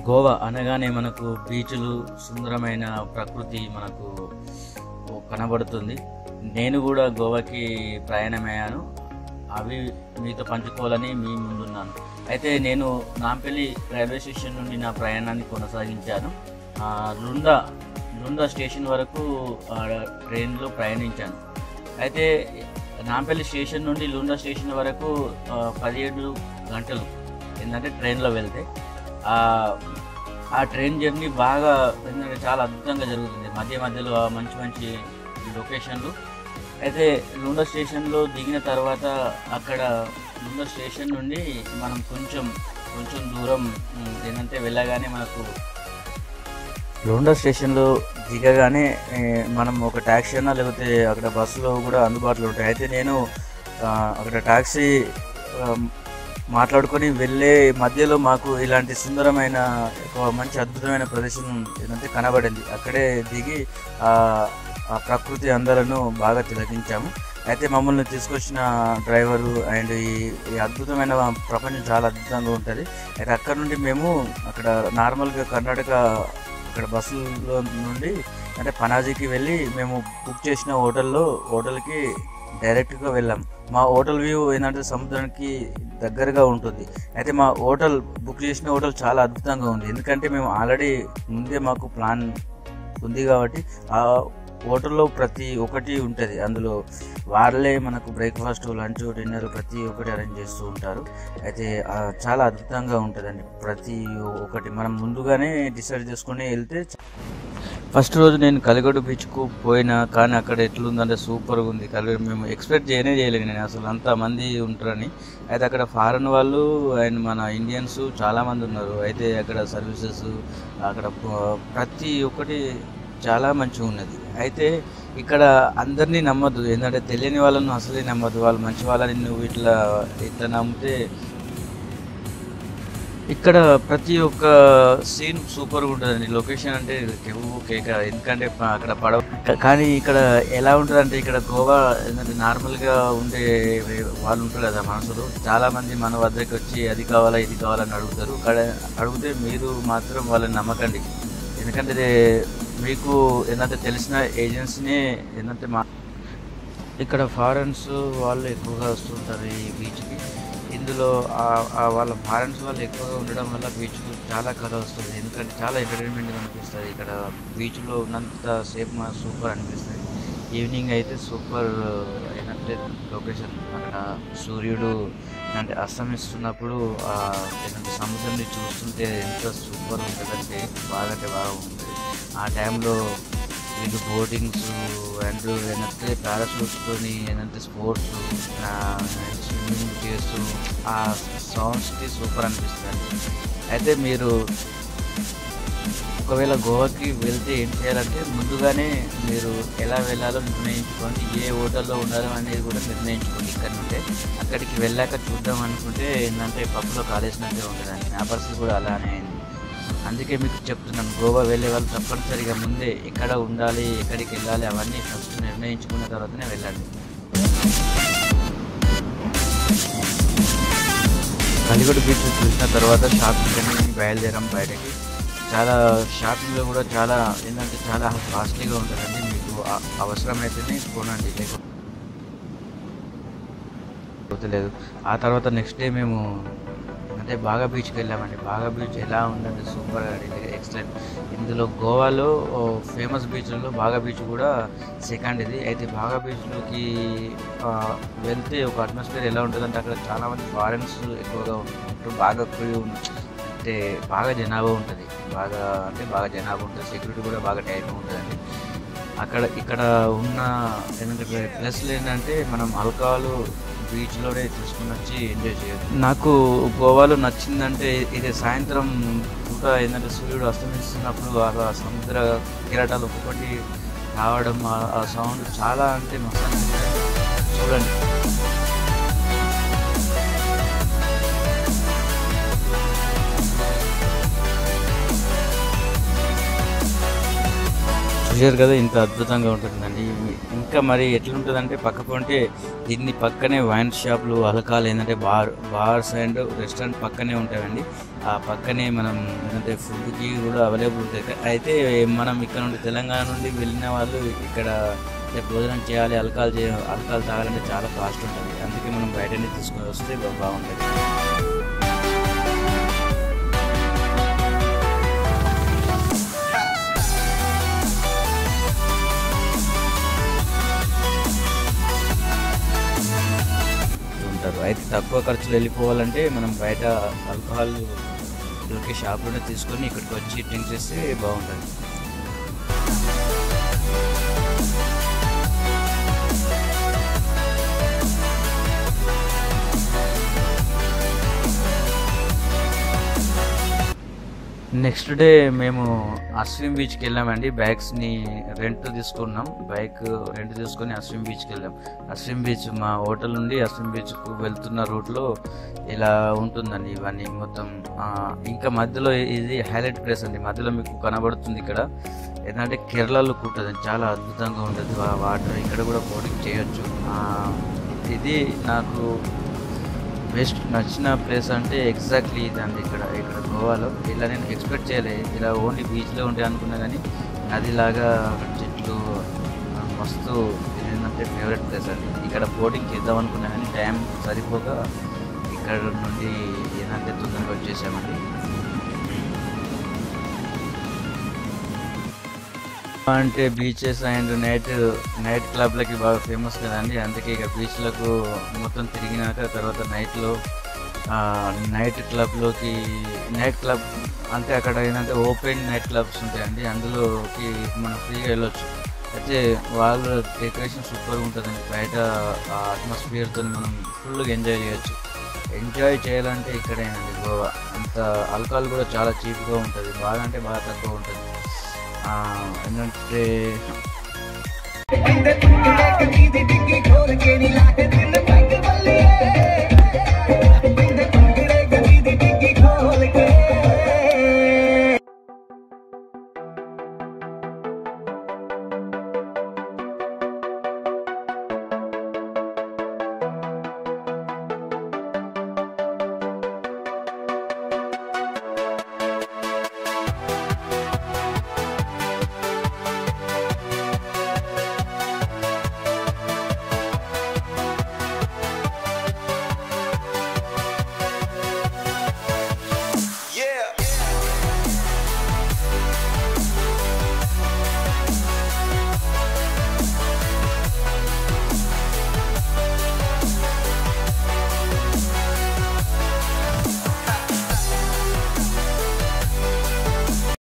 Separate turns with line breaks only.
గోవా అనగానే మనకు బీచ్లు సుందరమైన ప్రకృతి మనకు కనబడుతుంది నేను కూడా గోవాకి ప్రయాణమయ్యాను అవి మీతో పంచుకోవాలని మీ ముందున్నాను అయితే నేను నాంపల్లి రైల్వే స్టేషన్ నుండి నా ప్రయాణాన్ని కొనసాగించాను ఆ, లుండా లుండా స్టేషన్ వరకు ఆ, ట్రైన్లో ప్రయాణించాను అయితే నాంపల్లి స్టేషన్ నుండి లుండా స్టేషన్ వరకు ఆ, పదిహేడు గంటలు ఏంటంటే ట్రైన్లో వెళ్తే ఆ, ఆ ట్రైన్ జర్నీ బాగా ఏంటంటే చాలా అద్భుతంగా జరుగుతుంది మధ్య మధ్యలో ఆ మంచి మంచి లొకేషన్లు అయితే లుండా స్టేషన్లో దిగిన తర్వాత అక్కడ లుండా స్టేషన్ నుండి మనం కొంచెం కొంచెం దూరం ఉమ్, ఏంటంటే వెళ్ళగానే మనకు లోండా స్టేషన్లో దిగగానే ఏ, మనం ఒక ట్యాక్సీ అన్నా లేకపోతే అక్కడ బస్సులో కూడా అందుబాటులో ఉంటాయి అయితే నేను ఆ, అక్కడ ట్యాక్సీ ఆ, మాట్లాడుకొని వెళ్ళే మధ్యలో మాకు ఇలాంటి సుందరమైన ఒక మంచి అద్భుతమైన ప్రదేశం ఏంటంటే కనబడింది అక్కడే దిగి ఆ ఆ ప్రకృతి అందలను బాగా తిలకించాము అయితే మమ్మల్ని తీసుకొచ్చిన డ్రైవరు అండ్ ఈ ఈ అద్భుతమైన ప్రపంచం చాలా అద్భుతంగా ఉంటుంది అయితే అక్కడ నుండి మేము అక్కడ నార్మల్గా కర్ణాటక అక్కడ బస్సులో నుండి అంటే పనాజీకి వెళ్ళి మేము బుక్ చేసిన హోటల్లో హోటల్కి డైరెక్ట్గా వెళ్ళాం మా హోటల్ వ్యూ ఏంటంటే సముద్రానికి దగ్గరగా ఉంటుంది అయితే మా హోటల్ బుక్ చేసిన హోటల్ చాలా అద్భుతంగా ఉంది ఎందుకంటే మేము ఆల్రెడీ ముందే మాకు ప్లాన్ ఉంది కాబట్టి ఆ హోటల్లో ప్రతి ఒక్కటి ఉంటుంది అందులో వాళ్ళే మనకు బ్రేక్ఫాస్ట్ లంచ్ డిన్నర్ ప్రతి ఒక్కటి అరేంజ్ చేస్తూ ఉంటారు అయితే ఆ, చాలా అద్భుతంగా ఉంటుందండి ప్రతి ఒక్కటి మనం ముందుగానే డిసైడ్ చేసుకుని వెళ్తే ఫస్ట్ రోజు నేను కలిగొడు బీచ్కు పోయినా కానీ అక్కడ ఎట్లుందంటే సూపర్గా ఉంది కలిగొడు మేము ఎక్స్పెక్ట్ చేయనే చేయలేదు నేను అసలు అంత మంది ఉంటారని అయితే అక్కడ ఫారెన్ వాళ్ళు అండ్ మన ఇండియన్స్ చాలామంది ఉన్నారు అయితే అక్కడ సర్వీసెస్ అక్కడ ప- ప్రతి ఒక్కటి చాలా మంచిగా ఉన్నది అయితే ఇక్కడ అందరినీ నమ్మద్దు ఏంటంటే తెలియని వాళ్ళను అసలే నమ్మద్దు వాళ్ళు మంచి వాళ్ళని నువ్వు ఇట్లా ఇట్లా నమ్మితే ఇక్కడ ప్రతి ఒక్క సీన్ సూపర్ ఉంటుందండి లొకేషన్ అంటే కెవ్వు కేక ఎందుకంటే ప- అక్కడ పడవ కా- కానీ ఇక్కడ ఎలా ఉంటుంది అంటే ఇక్కడ గోవా ఏంటంటే నార్మల్గా ఉండే వాళ్ళు ఉంటారు కదా మనుషులు చాలా మంది మన వద్దకి వచ్చి అది కావాలా ఇది కావాలని అడుగుతారు అక్కడ అడిగితే మీరు మాత్రం వాళ్ళని నమ్మకండి ఎందుకంటే ఇది మీకు ఏంటంటే తెలిసిన ఏజెన్సీనే ఏంటంటే మా ఇక్కడ ఫారెన్స్ వాళ్ళు ఎక్కువగా వస్తుంటారు ఈ బీచ్కి ఇందులో ఆ- ఆ వాళ్ళ ఫారెన్స్ వాళ్ళు ఎక్కువగా ఉండడం వల్ల బీచ్ చాలా కథ వస్తుంది ఎందుకంటే చాలా ఎంటర్టైన్మెంట్ అనిపిస్తుంది ఇక్కడ బీచ్లో ఉన్నంత సేపు మా సూపర్ అనిపిస్తుంది ఈవినింగ్ అయితే సూపర్ ఏంటంటే లొకేషన్ అక్కడ సూర్యుడు అంటే అస్తమిస్తున్నప్పుడు ఆ ఏంటంటే సముద్రాన్ని చూస్తుంటే ఎంత సూపర్ ఉంటుందంటే బాగా అంటే బాగా ఉంటుంది ఆ టైంలో వీళ్ళు బోటింగ్స్ అండ్ ఏంటంటే పారాషూట్స్తోని ఏంటంటే స్పోర్ట్స్ స్విమ్మింగ్ చేస్తూ ఆ సాంగ్స్కి సూపర్ అనిపిస్తుంది అయితే మీరు ఒకవేళ గోవాకి వెళ్తే ఏం చేయాలంటే ముందుగానే మీరు ఎలా వెళ్ళాలో నిర్ణయించుకోండి ఏ హోటల్లో ఉండాలో అనేది కూడా నిర్ణయించుకోండి ఇక్కడ నుండే అక్కడికి వెళ్ళాక చూద్దాం అనుకుంటే ఏంటంటే పప్పులో కాలేసినట్టే ఉంటుందండి నా పరిస్థితి కూడా అలానే అయింది అందుకే మీకు చెప్తున్నాను గోవా వెళ్ళే వాళ్ళు తప్పనిసరిగా ముందే ఎక్కడ ఉండాలి ఎక్కడికి వెళ్ళాలి అవన్నీ ఫస్ట్ నిర్ణయించుకున్న తర్వాతనే వెళ్ళండి కలిగొడు బీచ్ చూసిన తర్వాత షాపింగ్ అని బయలుదేరాం బయటకి చాలా షాపింగ్లో కూడా చాలా ఏంటంటే చాలా కాస్ట్లీగా ఉంటుందండి మీకు ఆ- అవసరమైతేనే కొనండి లేకపోతే లేదు ఆ తర్వాత నెక్స్ట్ డే మేము అంటే బాగా బీచ్కి వెళ్ళామండి బాగా బీచ్ ఎలా ఉందంటే సూపర్ ఎక్సలెంట్ ఇందులో గోవాలో ఫేమస్ బీచ్లలో బాగా బీచ్ కూడా సెకండ్ ఇది అయితే బాగా బీచ్లోకి ఆ, వెళ్తే ఒక అట్మాస్ఫియర్ ఎలా ఉంటుందంటే అక్కడ చాలామంది ఫారెన్స్ ఎక్కువగా ఉంటారు బాగా క్రూ అంటే బాగా జనాభా ఉంటుంది బాగా అంటే బాగా జనాభా ఉంటుంది సెక్యూరిటీ కూడా బాగా టైట్గా ఉంటుందండి అక్కడ ఇక్కడ ఉన్న ఏంటంటే ప్లస్లు ఏంటంటే మనం ఆల్కహాల్ బీచ్లోనే తీసుకుని వచ్చి ఎంజాయ్ చేయొచ్చు నాకు గోవాలో నచ్చిందంటే ఇది సాయంత్రం పూట ఏంటంటే సూర్యుడు అస్తమిస్తున్నప్పుడు ఆ సముద్ర కిరటాలు ఒక్కొక్కటి రావడం ఆ- ఆ సౌండ్ చాలా అంటే మస్తు అనిపిస్తుంది. చూడండి చూశారు కదా ఇంత అద్భుతంగా ఉంటుందండి ఇంకా మరి ఎట్లుంటుందంటే పక్క ఉంటే దీన్ని పక్కనే వైన్ షాపులు అలకాలు ఏంటంటే బార్ బార్స్ అండ్ రెస్టారెంట్ పక్కనే ఉంటాయండి ఆ పక్కనే మనం ఏంటంటే ఫుడ్కి కూడా అవైలబుల్ ఉంటాయి అయితే మనం ఇక్కడ నుండి తెలంగాణ నుండి వెళ్ళిన వాళ్ళు ఇక్కడ అంటే భోజనం చేయాలి అలకాలు చేయ అలకాలు తాగాలంటే చాలా కాస్ట్ ఉంటుంది అందుకే మనం బయట నుంచి తీసుకొని వస్తే బా- బాగుంటుంది ఉంటారు అయితే తక్కువ ఖర్చులు వెళ్ళిపోవాలంటే మనం బయట ఆల్కహాల్ దొరికే షాప్లోనే తీసుకొని ఇక్కడికి వచ్చి డ్రింక్ చేస్తే బాగుంటుంది నెక్స్ట్ డే మేము అశ్విన్ బీచ్కి వెళ్ళామండి బైక్స్ని రెంట్ తీసుకున్నాం బైక్ రెంట్ తీసుకొని అశ్విన్ బీచ్కి వెళ్ళాం అశ్విన్ బీచ్ మా హోటల్ నుండి అశ్విన్ బీచ్కు వెళ్తున్న రూట్లో ఇలా ఉంటుందండి ఇవన్నీ మొత్తం ఆ, ఇంకా మధ్యలో ఇది హైలైట్ ప్లేస్ అండి మధ్యలో మీకు కనబడుతుంది ఇక్కడ ఏంటంటే కేరళ లుక్ ఉంటుంది చాలా అద్భుతంగా ఉంటుంది వాటర్ ఇక్కడ కూడా బోటింగ్ చేయొచ్చు ఆ, ఇది నాకు బెస్ట్ నచ్చిన ప్లేస్ అంటే ఎగ్జాక్ట్లీ ఇదండి ఇక్కడ ఇక్కడ గోవాలో ఇలా నేను ఎక్స్పెక్ట్ చేయలేదు ఇలా ఓన్లీ బీచ్లో ఉంటే అనుకున్నా కానీ నదిలాగా అక్కడ చెట్లు ఆ, మస్తు ఇది ఏంటంటే ఫేవరెట్ ప్లేస్ అండి ఇక్కడ బోటింగ్ చేద్దాం అనుకున్నా కానీ టైం సరిపోక ఇక్కడ నుండి ఏంటంటే తొందరగా వచ్చేసామండి అంటే బీచెస్ అండ్ నైట్ నైట్ క్లబ్లకి బాగా ఫేమస్ కదండి అందుకే ఇక బీచ్లకు మొత్తం తిరిగినాక తర్వాత నైట్లో నైట్ క్లబ్లోకి నైట్ క్లబ్ అంటే అక్కడ ఏంటంటే ఓపెన్ నైట్ క్లబ్స్ ఉంటాయండి అందులోకి మనం ఫ్రీగా వెళ్ళొచ్చు అయితే వాళ్ళ డెకరేషన్ సూపర్గా ఉంటుందండి బయట ఆ అట్మాస్ఫియర్తో మనం ఫుల్గా ఎంజాయ్ చేయొచ్చు ఎంజాయ్ చేయాలంటే ఇక్కడేనండి గోవా అంత ఆల్కహాల్ కూడా చాలా చీప్గా ఉంటుంది బాగా అంటే బాగా తక్కువ ఉంటుంది ఆ, ఏంటంటే